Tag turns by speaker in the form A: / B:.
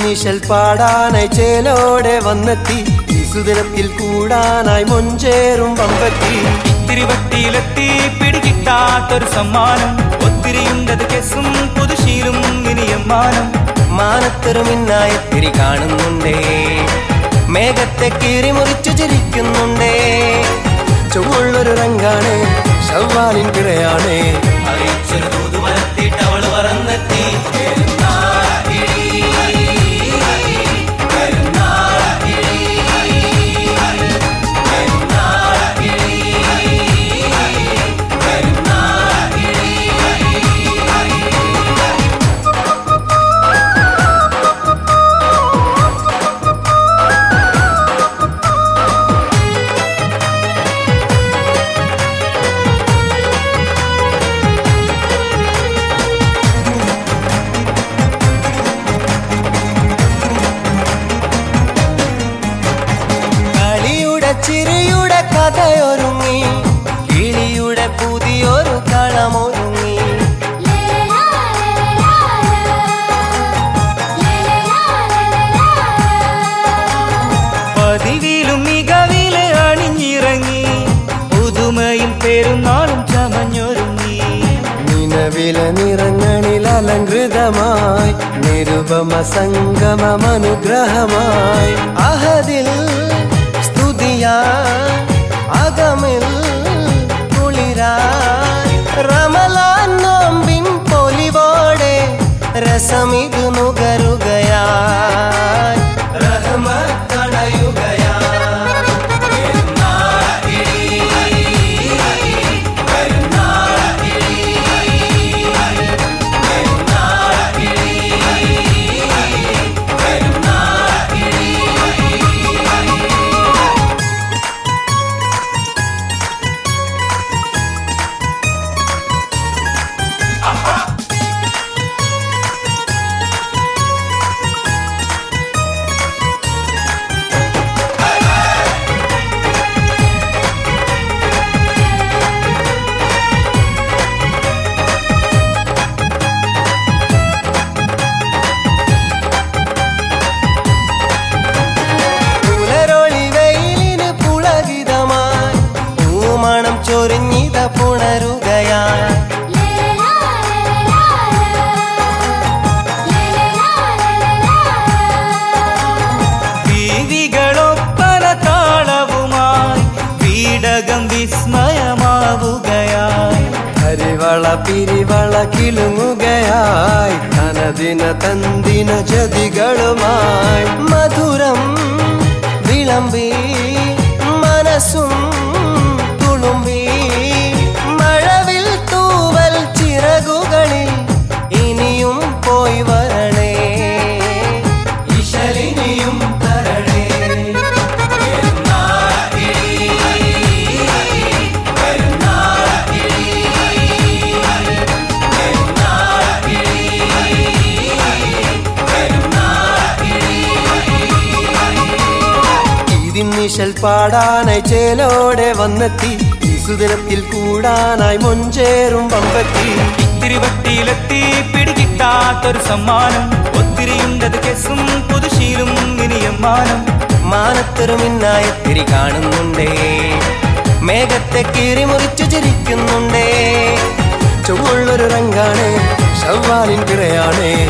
A: ഇതിന്നിശൽ പാടാനായി ചേലോടെ വന്നെത്തി ഈ സുദിനത്തിൽ കൂടാനായി മൊഞ്ചേറും പമ്പത്തി
B: തിരുവട്ടിയിലെത്തി പിടികിട്ടാത്തൊരു സമ്മാനം ഒത്തിരിയുണ്ടത് കെസും പുതുശീലും ഇനിയമ്മാനം
A: മാനത്തൊരു മിന്നായത്തിരി കാണുന്നുണ്ടേ മേഘത്തെ കീറി മുറിച്ചു ചിരിക്കുന്നുണ്ടേ ചുവള്ളൊരു രംഗാണ് ഷവ്വാലിൻ പിഴയാണ്
B: അറിയിച്ചൊരു തൂതുവരത്തിട്ട് അവള് പറന്നെത്തി
A: കളിയുടെ ചിരിയുടെ കഥയൊരുങ്ങി കിളിയുടെ പുതിയൊരു കളമൊരുങ്ങി
B: പതിവിലും മികവില് അണിഞ്ഞിറങ്ങി പുതുമയും പെരുന്നാളും ചമഞ്ഞൊരുങ്ങി
A: നിലവിലെ നിറങ്ങളിൽ അലങ്കൃതമായി നിരുപമ സംഗമനുഗ്രഹമായി അഹദിൽ സ്തുതിയാ അകമിൽ കുളിരായി റമലാൻ നോമ്പിൻ പൊലിവോടെ രസമിതു നുകരുകയായി റഹ്മത്തണയുകയായി പുലരൊളി വെയിലിന് പുളകിതമായി പൂമണം ചൊരിഞ്ഞിത പുണരുകയായി
B: ദീവികളൊപ്പന താളവുമായി വീടകം വിസ്മയമാവുകയായി
A: ഹരിവള പിരിവള കിളുങ്ങുകയായി തനദിന തന്തിന ജതികളുമായി മധുരം വിളമ്പി മനസ്സും തുളുമ്പി മഴവിൽ തൂവൽ ചിറകുകളിൽ ഇനിയും പോയി വരണേ ഇശലിനിയും തരണേ ഇതിന്നിശൽ പാടാനായി ചേലോടെ വന്നെത്തി ഈ സുദിനത്തിൽ കൂടാനായി മൊഞ്ചേറും പമ്പത്തി
B: തിരുവട്ടിയിലെത്തി പിടികിട്ടാത്തൊരു സമ്മാനം ഒത്തിരിയുണ്ടത് കെസും പുതുശീലും ഇനിയമ്മാനം
A: മാനത്തൊരു മിന്നായത്തിരി കാണുന്നുണ്ടേ മേഘത്തെ കീറി മുറിച്ചു ചിരിക്കുന്നുണ്ടേ ചുവള്ളൊരു രംഗാണ് ഷവ്വാലിൻ പിറയാണ്